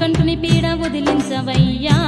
మణికంఠుని పీడ వదిలించవయ్యా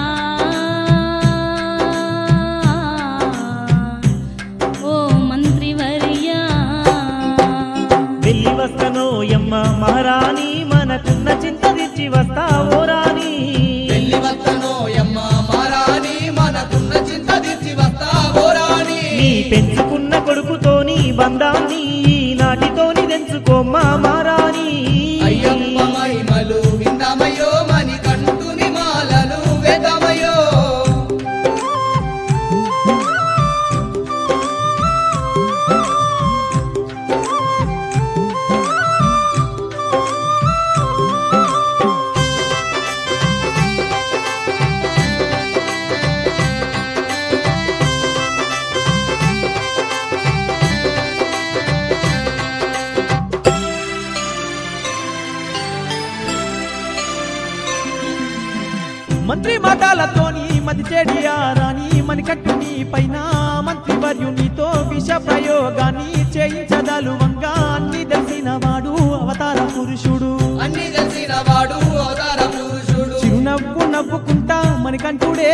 ఓ మంత్రివర్యా వెళ్ళి వస్తనో యమ్మ మహారాణి మనకున్న చింత తెచ్చి వస్తావో రాని వెళ్ళి వస్తనో యమ్మ మారాని మనకున్న చింత తీర్చి వస్తావో రాని నీ పెంచుకున్న కొడుకుతోని బంధాన్ని నాటితోని తెంచుకోమ్మా మారాని అయ్యప్ప మహిమలు విందమయ్యో మని కంటుని మాలలు వేదమయ్యో మంత్రి మాటలతోని మది చెడియారాని మణికట్టుని పైన మంత్రి వర్యునితో విష ప్రయోగాన్ని చేయించదలు వంగా అన్ని తెలిసిన వాడు అవతార పురుషుడు అన్ని తెలిసిన వాడు అవతార పురుషుడు చిరునవ్వు నవ్వుకుంటా మణికంఠుడే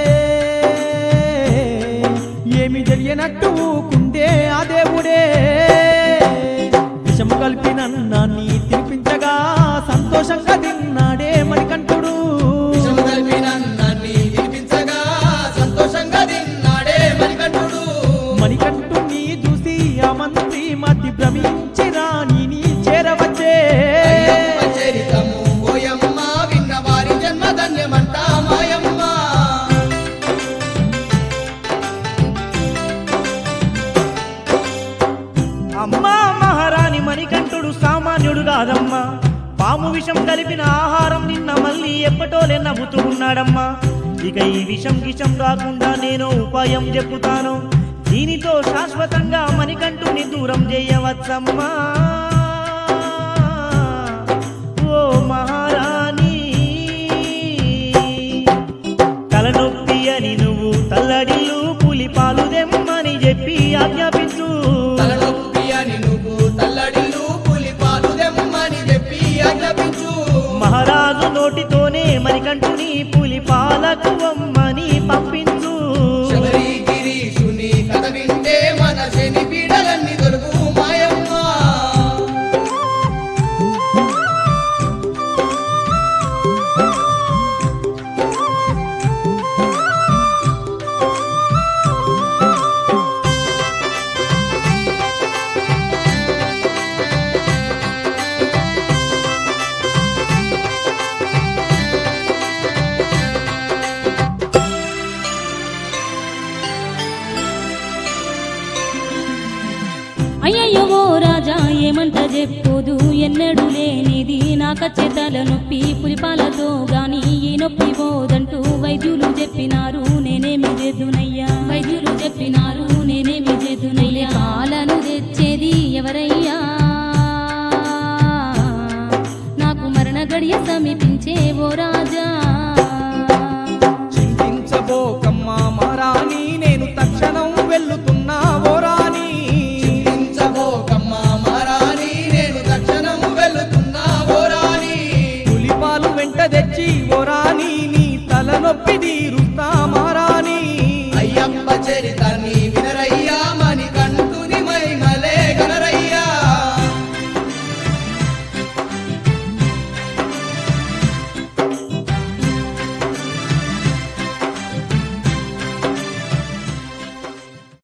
ఏమి తెలియనట్టు కుందే ఆ దేవుడే విషము కలిపిన అన్నాన్ని తినిపించగా సంతోషంగా తిన్నాడే మణికంఠుడు విషము కలిపిన అన్నాన్ని తినిపించగా సంతోషంగా తిన్నాడే మణికంఠుడు మణికంఠుని చూసి ఆ మంత్రి మతి భ్రమించి రాణిని చేరవచ్చే అయ్యప్ప చరితము ఓయమ్మ విన్న వారి జన్మ ధన్యమంట మాయమ్మ అమ్మా మహారాణి మణికంఠుడు సామాన్యుడు కాదమ్మా పాము విషం కలిపిన ఆహారం నిన్న మళ్ళీ ఎప్పటోలే నవ్వుతూ ఉన్నాడమ్మా ఇక ఈ విషం గిషం రాకుండా నేను ఉపాయం చెప్పుతాను దీనితో శాశ్వతంగా మణికంఠుని దూరం చేయవచ్చమ్మా ఓ మహారాణి తలనొప్పి అని నువ్వు తల్లడిల్లు పులి పాలు దెమ్మని చెప్పి ఆజ్ఞాపించు తలనొప్పి అని నువ్వు తల్లడిల్లు పులి పాలు దెమ్మని చెప్పి ఆజ్ఞాపించు మహారాజు నోటితోనే మణికంఠుని పులి పాలకు అమ్మని పంపించు శబరి గిరీషుని కథ వింటే మన శని పీడలన్నీ దొరుకు మాయమ్మ అయ్యయ్యో ఓ రాజా ఏమంట చెప్పుదు ఎన్నడూ లేనిది నాకచ్చే తల నొప్పి పులిపాలతో గాని ఈ నొప్పి పోదంటూ వైద్యులు చెప్పినారు నేనేమి చేదునయ్యా వైద్యులు చెప్పినారు నేనేమి చేదునయ్యా పాలను తెచ్చేది ఎవరయ్యా నాకు మరణ గడియ సమీపించే ఓ రాజా చింతించబోకమ్మా మారాని నేను తక్షణం వెళ్ళుతున్నా ఓ రాణి చింతించబోకమ్మ మారాని నేను తక్షణం వెళుతున్నా ఓ రాణి పులిపాలు వెంట తెచ్చి ఓ రాణి నీ తలనొప్పి తీరు